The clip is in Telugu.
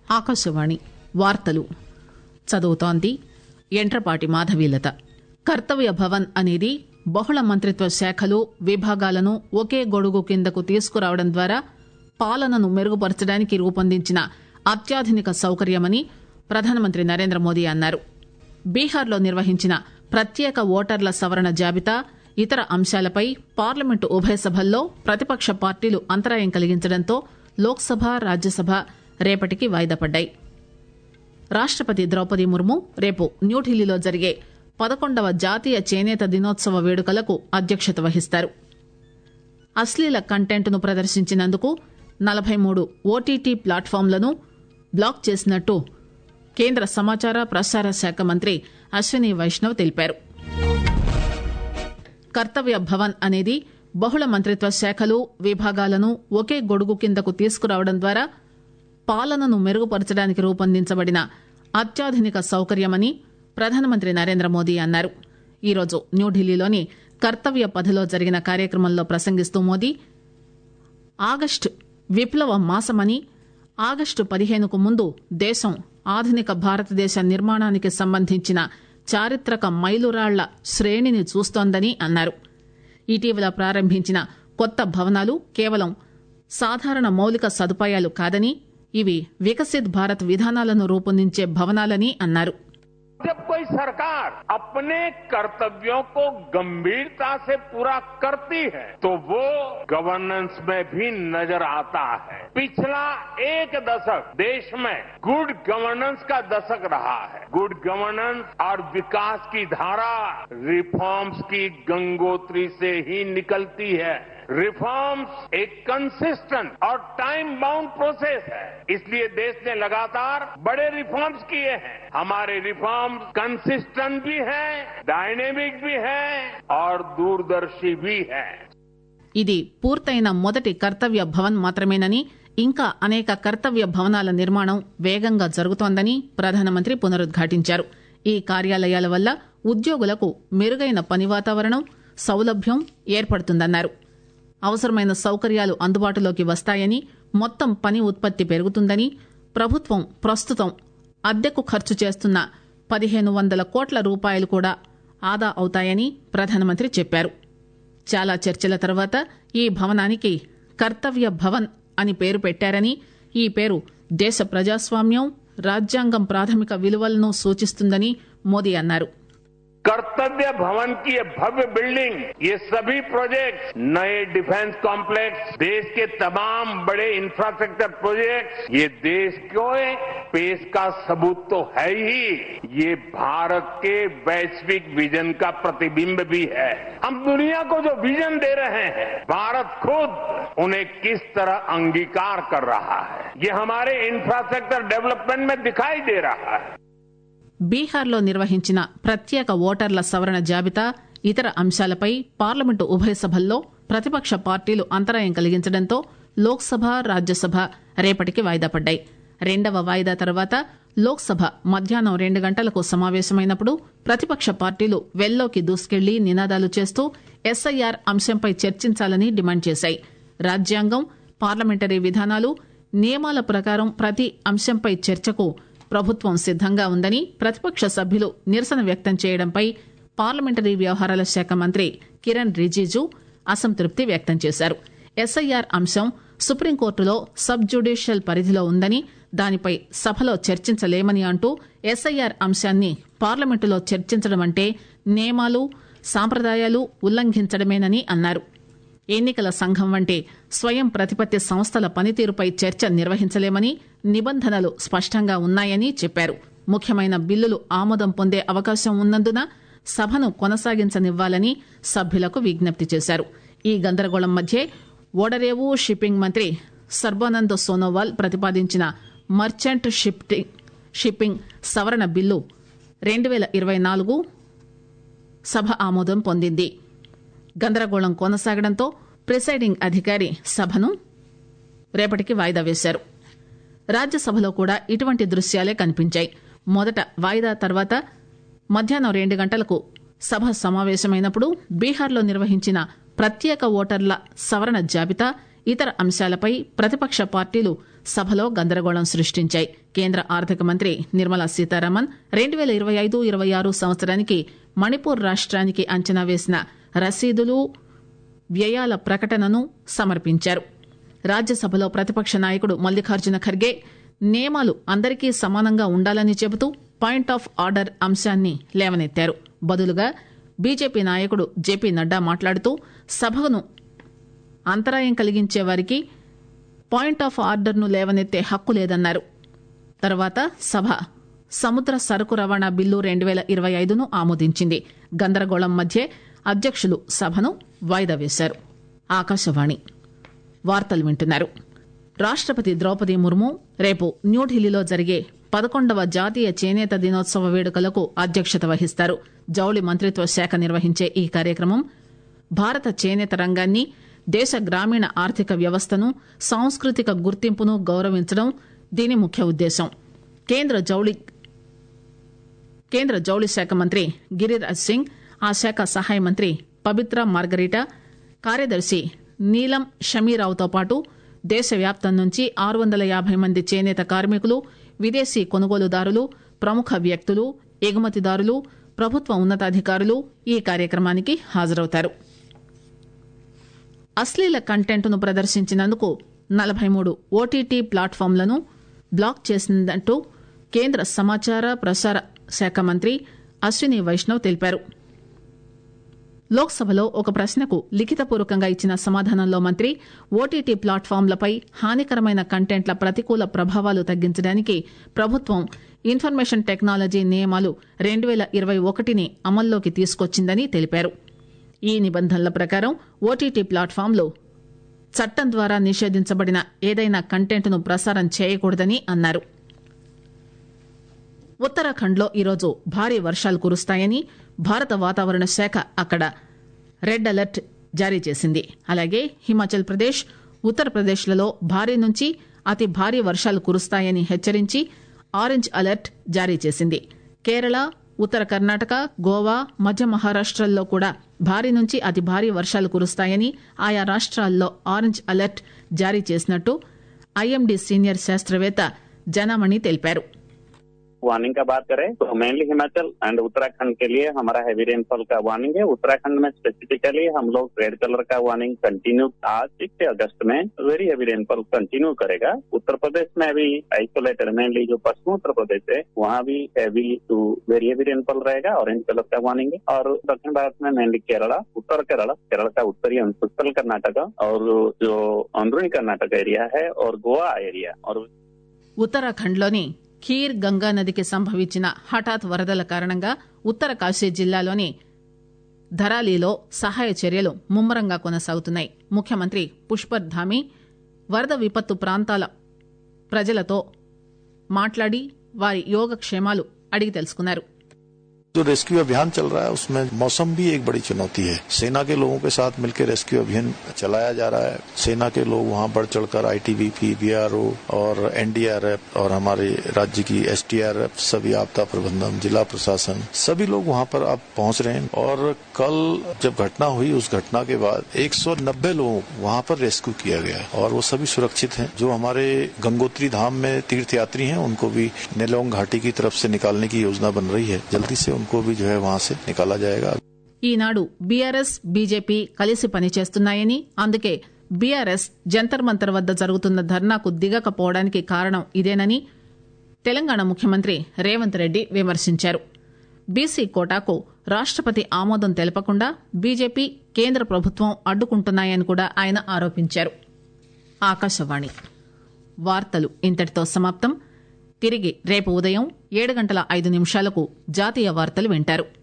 ఆకాశవాణి వార్తలు చదువుతోంది ఎంట్రపాటి మాధవీలత కర్తవ్య భవన్ అనేది బహుళ మంత్రిత్వ శాఖలు విభాగాలను ఒకే గొడుగు కిందకు తీసుకురావడం ద్వారా పాలనను మెరుగుపరచడానికి రూపొందించిన అత్యాధునిక సౌకర్యమని ప్రధానమంత్రి నరేంద్ర మోదీ అన్నారు బీహార్లో నిర్వహించిన ప్రత్యేక ఓటర్ల సవరణ జాబితా ఇతర అంశాలపై పార్లమెంటు ఉభయ సభల్లో ప్రతిపక్ష పార్టీలు అంతరాయం కలిగించడంతో లోక్సభ రాజ్యసభ రేపటికి వాయిదా పడ్డాయి రాష్టపతి ద్రౌపది ముర్ము రేపు న్యూఢిల్లీలో జరిగే పదకొండవ జాతీయ చేనేత దినోత్సవ వేడుకలకు అధ్యక్షత వహిస్తారు అశ్లీల కంటెంట్ను ప్రదర్శించినందుకు నలభై మూడు ఓటీటీ ప్లాట్ఫామ్లను బ్లాక్ చేసినట్టు కేంద్ర సమాచార ప్రసార శాఖ మంత్రి అశ్విని వైష్ణవ్ తెలిపారు కర్తవ్య భవన్ అనేది బహుళ మంత్రిత్వ శాఖలు విభాగాలను ఒకే గొడుగు కిందకు తీసుకురావడం ద్వారా పాలనను మెరుగుపరచడానికి రూపొందించబడిన అత్యాధునిక సౌకర్యమని ప్రధానమంత్రి నరేంద్ర మోదీ అన్నారు ఈరోజు న్యూఢిల్లీలోని కర్తవ్య పథిలో జరిగిన కార్యక్రమంలో ప్రసంగిస్తూ మోదీ ఆగస్టు విప్లవ మాసమని ఆగస్టు పదిహేనుకు ముందు దేశం ఆధునిక భారతదేశ నిర్మాణానికి సంబంధించిన చారిత్రక మైలురాళ్ల శ్రేణిని చూస్తోందని అన్నారు ఇటీవల ప్రారంభించిన కొత్త భవనాలు కేవలం సాధారణ మౌలిక సదుపాయాలు కాదని ఇవి వికసిత్ భారత్ విధానాలను రూపొందించే భవనాలని అన్నారు जब कोई सरकार अपने कर्तव्यों को गंभीरता से पूरा करती है तो वो गवर्नेंस में भी नजर आता है पिछला एक दशक देश में गुड गवर्नेंस का दशक रहा है गुड गवर्नेंस और विकास की धारा रिफॉर्म्स की गंगोत्री से ही निकलती है रिफॉर्म्स एक कंसिस्टेंट और टाइम बाउंड प्रोसेस है इसलिए देश ने लगातार बड़े रिफॉर्म्स किए हैं हमारे रिफॉर्म्स कंसिस्टेंट भी हैं डायनेमिक भी हैं और दूरदर्शी भी हैं ఇది పూర్తయిన మొదటి కర్తవ్య భవన్ మాత్రమేనని ఇంకా అనేక కర్తవ్య భవనాల నిర్మాణం వేగంగా జరుగుతోందని ప్రధానమంత్రి పునరుద్ఘాటించారు ఈ కార్యాలయాల వల్ల ఉద్యోగులకు మెరుగైన పని వాతావరణం సౌలభ్యం ఏర్పడుతుందన్నారు అవసరమైన సౌకర్యాలు అందుబాటులోకి వస్తాయని మొత్తం పని ఉత్పత్తి పెరుగుతుందని ప్రభుత్వం ప్రస్తుతం అద్దెకు ఖర్చు చేస్తున్న పదిహేను వందల కోట్ల రూపాయలు కూడా ఆదా అవుతాయని ప్రధానమంత్రి చెప్పారు చాలా చర్చల తర్వాత ఈ భవనానికి కర్తవ్య భవన్ అని పేరు పెట్టారని ఈ పేరు దేశ ప్రజాస్వామ్యం రాజ్యాంగం ప్రాథమిక విలువలను సూచిస్తుందని మోదీ అన్నారు कर्तव्य भवन की ये भव्य बिल्डिंग ये सभी प्रोजेक्ट्स नए डिफेंस कॉम्प्लेक्स देश के तमाम बड़े इंफ्रास्ट्रक्चर प्रोजेक्ट्स ये देश को पेश का सबूत तो है ही ये भारत के वैश्विक विजन का प्रतिबिंब भी है हम दुनिया को जो विजन दे रहे हैं भारत खुद उन्हें किस तरह अंगीकार कर रहा है ये हमारे इंफ्रास्ट्रक्चर डेवलपमेंट में दिखाई दे रहा है బీహార్లో నిర్వహించిన ప్రత్యేక ఓటర్ల సవరణ జాబితా ఇతర అంశాలపై పార్లమెంటు ఉభయ సభల్లో ప్రతిపక్ష పార్టీలు అంతరాయం కలిగించడంతో లోక్సభ రాజ్యసభ రేపటికి వాయిదా పడ్డాయి రెండవ వాయిదా తర్వాత లోక్సభ మధ్యాహ్నం రెండు గంటలకు సమావేశమైనప్పుడు ప్రతిపక్ష పార్టీలు వెల్లోకి దూసుకెళ్లి నినాదాలు చేస్తూ ఎస్ఐఆర్ అంశంపై చర్చించాలని డిమాండ్ చేశాయి రాజ్యాంగం పార్లమెంటరీ విధానాలు నియమాల ప్రకారం ప్రతి అంశంపై చర్చకు ప్రభుత్వం సిద్దంగా ఉందని ప్రతిపక్ష సభ్యులు నిరసన వ్యక్తం చేయడంపై పార్లమెంటరీ వ్యవహారాల శాఖ మంత్రి కిరణ్ రిజిజు అసంతృప్తి వ్యక్తం చేశారు ఎస్ఐఆర్ అంశం సుప్రీంకోర్టులో సబ్ జ్యుడిషియల్ పరిధిలో ఉందని దానిపై సభలో చర్చించలేమని అంటూ ఎస్ఐఆర్ అంశాన్ని పార్లమెంటులో చర్చించడం అంటే నియమాలు సాంప్రదాయాలు ఉల్లంఘించడమేనని అన్నారు ఎన్నికల సంఘం వంటి స్వయం ప్రతిపత్తి సంస్థల పనితీరుపై చర్చ నిర్వహించలేమని నిబంధనలు స్పష్టంగా ఉన్నాయని చెప్పారు ముఖ్యమైన బిల్లులు ఆమోదం పొందే అవకాశం ఉన్నందున సభను కొనసాగించనివ్వాలని సభ్యులకు విజ్ఞప్తి చేశారు ఈ గందరగోళం మధ్యే ఓడరేవు షిప్పింగ్ మంత్రి సర్బానంద్ సోనోవాల్ ప్రతిపాదించిన మర్చెంట్ షిప్పింగ్ షిప్పింగ్ సవరణ బిల్లు రెండు వేల ఇరవై నాలుగు సభ ఆమోదం పొందింది గందరగోళం కొనసాగడంతో ప్రిసైడింగ్ అధికారి సభను రేపటికి వాయిదా వేశారు రాజ్యసభలో కూడా ఇటువంటి దృశ్యాలే కనిపించాయి మొదట వాయిదా తర్వాత మధ్యాహ్నం రెండు గంటలకు సభ సమావేశమైనప్పుడు బీహార్లో నిర్వహించిన ప్రత్యేక ఓటర్ల సవరణ జాబితా ఇతర అంశాలపై ప్రతిపక్ష పార్టీలు సభలో గందరగోళం సృష్టించాయి కేంద్ర ఆర్థిక మంత్రి నిర్మలా సీతారామన్ రెండు పేల ఇరవై ఐదు ఇరవై ఆరు సంవత్సరానికి మణిపూర్ రాష్ట్రానికి అంచనా వేసిన రసీదులు వ్యయాల ప్రకటనను సమర్పించారు రాజ్యసభలో ప్రతిపక్ష నాయకుడు మల్లికార్జున ఖర్గే నియమాలు అందరికీ సమానంగా ఉండాలని చెబుతూ పాయింట్ ఆఫ్ ఆర్డర్ అంశాన్ని లేవనెత్తారు బదులుగా బీజేపీ నాయకుడు జేపీ నడ్డా మాట్లాడుతూ సభను అంతరాయం కలిగించే వారికి పాయింట్ ఆఫ్ ఆర్డర్ను లేవనెత్తే హక్కు లేదన్నారు తర్వాత సభ సముద్ర సరుకు రవాణా బిల్లు రెండు వేల ఇరవై ఐదును ఆమోదించింది గందరగోళం మధ్య అధ్యక్షులు సభను వాయిదా వేశారు ఆకాశవాణి వార్తలు వింటున్నారు రాష్టపతి ద్రౌపది ముర్ము రేపు న్యూఢిల్లీలో జరిగే పదకొండవ జాతీయ చేనేత దినోత్సవ వేడుకలకు అధ్యక్షత వహిస్తారు జౌళి మంత్రిత్వ శాఖ నిర్వహించే ఈ కార్యక్రమం భారత చేనేత రంగాన్ని దేశ గ్రామీణ ఆర్థిక వ్యవస్థను సాంస్కృతిక గుర్తింపును గౌరవించడం దీని ముఖ్య ఉద్దేశం కేంద్ర జౌళి కేంద్ర జౌళి శాఖ మంత్రి గిరిరాజ్ సింగ్ ఆ శాఖ సహాయ మంత్రి పబిత్ర మార్గరీటా కార్యదర్శి నీలం షమీరావుతో పాటు దేశవ్యాప్తం నుంచి ఆరు వందల యాభై మంది చేనేత కార్మికులు విదేశీ కొనుగోలుదారులు ప్రముఖ వ్యక్తులు ఎగుమతిదారులు ప్రభుత్వ ఉన్నతాధికారులు ఈ కార్యక్రమానికి హాజరవుతారు అశ్లీల కంటెంట్ను ప్రదర్శించినందుకు నలభై మూడు ఓటీటీ ప్లాట్ఫామ్లను బ్లాక్ చేసిందంటూ కేంద్ర సమాచార ప్రసార శాఖ మంత్రి అశ్విని వైష్ణవ్ తెలిపారు లోక్సభలో ఒక ప్రశ్నకు లిఖితపూర్వకంగా ఇచ్చిన సమాధానంలో మంత్రి ఓటీటీ ప్లాట్ఫామ్లపై హానికరమైన కంటెంట్ల ప్రతికూల ప్రభావాలు తగ్గించడానికి ప్రభుత్వం ఇన్ఫర్మేషన్ టెక్నాలజీ నియమాలు రెండు వేల ఇరవై ఒకటిని అమల్లోకి తీసుకొచ్చిందని తెలిపారు ఈ నిబంధనల ప్రకారం ఓటీటీ ప్లాట్ఫామ్లు చట్టం ద్వారా నిషేధించబడిన ఏదైనా కంటెంట్ను ప్రసారం చేయకూడదని అన్నారు ఉత్తరాఖండ్లో ఈరోజు భారీ వర్షాలు కురుస్తాయని భారత వాతావరణ శాఖ అక్కడ రెడ్ అలర్ట్ జారీ చేసింది అలాగే హిమాచల్ ప్రదేశ్ ఉత్తరప్రదేశ్లలో భారీ నుంచి అతి భారీ వర్షాలు కురుస్తాయని హెచ్చరించి ఆరెంజ్ అలర్ట్ జారీ చేసింది కేరళ ఉత్తర కర్ణాటక గోవా మధ్య మహారాష్టల్లో కూడా భారీ నుంచి అతి భారీ వర్షాలు కురుస్తాయని ఆయా రాష్ట్రాల్లో ఆరెంజ్ అలర్ట్ జారీ చేసినట్టు ఐఎండీ సీనియర్ శాస్త్రవేత్త జనామణి తెలిపారు वार्निंग का बात करें तो मेनली हिमाचल एंड उत्तराखंड के लिए हमारा हैवी रेनफॉल का वार्निंग है उत्तराखंड में स्पेसिफिकली हम लोग रेड कलर का वार्निंग कंटिन्यू आज सिक्स अगस्त में वेरी हैवी रेनफॉल कंटिन्यू करेगा उत्तर प्रदेश में अभी आइसोलेटेड मेनली जो पश्चिमी उत्तर प्रदेश है वहाँ भी heavy to very heavy rainfall रहेगा ऑरेंज कलर का वार्निंग है और दक्षिण भारत में मेनली केरला उत्तर केरला केरला का उत्तरी अंश उत्तर कर्नाटक और जो अंदरूनी कर्नाटक एरिया है और गोवा एरिया और ఉత్తరాఖండ్లోని ఖీర్ గంగా నదికి సంభవించిన హఠాత్ వరదల కారణంగా ఉత్తర కాశీ జిల్లాలోని ధరాలీలో సహాయ చర్యలు ముమ్మరంగా కొనసాగుతున్నాయి ముఖ్యమంత్రి పుష్పర్ ధామి వరద విపత్తు ప్రాంతాల ప్రజలతో మాట్లాడి వారి యోగక్షేమాలు అడిగి తెలుసుకున్నారు जो रेस्क्यू अभियान चल रहा है उसमें मौसम भी एक बड़ी चुनौती है सेना के लोगों के साथ मिलकर रेस्क्यू अभियान चलाया जा रहा है सेना के लोग वहां बढ़ चढ़कर आईटीबीपी बीआरओ और एनडीआरएफ और हमारे राज्य की एसडीआरएफ सभी आपदा प्रबंधन जिला प्रशासन सभी लोग वहां पर अब पहुंच रहे हैं और कल जब घटना हुई उस घटना के बाद 190 लोगों को वहां पर रेस्क्यू किया गया और वो सभी सुरक्षित हैं जो हमारे गंगोत्री धाम में तीर्थ यात्री हैं उनको भी नेलोंग घाटी की तरफ से निकालने की योजना बन रही है जल्दी से उनको भी जो है वहां से निकाला जाएगा ఈనాడు బీఆర్ఎస్ బీజేపీ కలిసి పనిచేస్తున్నాయని అందుకే బీఆర్ఎస్ జంతర్ మంతర్ వద్ద జరుగుతున్న ధర్నాకు దిగకపోవడానికి కారణం ఇదేనని తెలంగాణ ముఖ్యమంత్రి రేవంత్ రెడ్డి విమర్శించారు బీసీ కోటాకు రాష్టపతి ఆమోదం తెలపకుండా బీజేపీ కేంద్ర ప్రభుత్వం అడ్డుకుంటున్నాయని కూడా ఆయన ఆరోపించారు ఆకాశవాణి వార్తలు ఇంతటితో సమాప్తం తిరిగి రేపు ఉదయం ఏడు గంటల ఐదు నిమిషాలకు జాతీయ వార్తలు వింటారు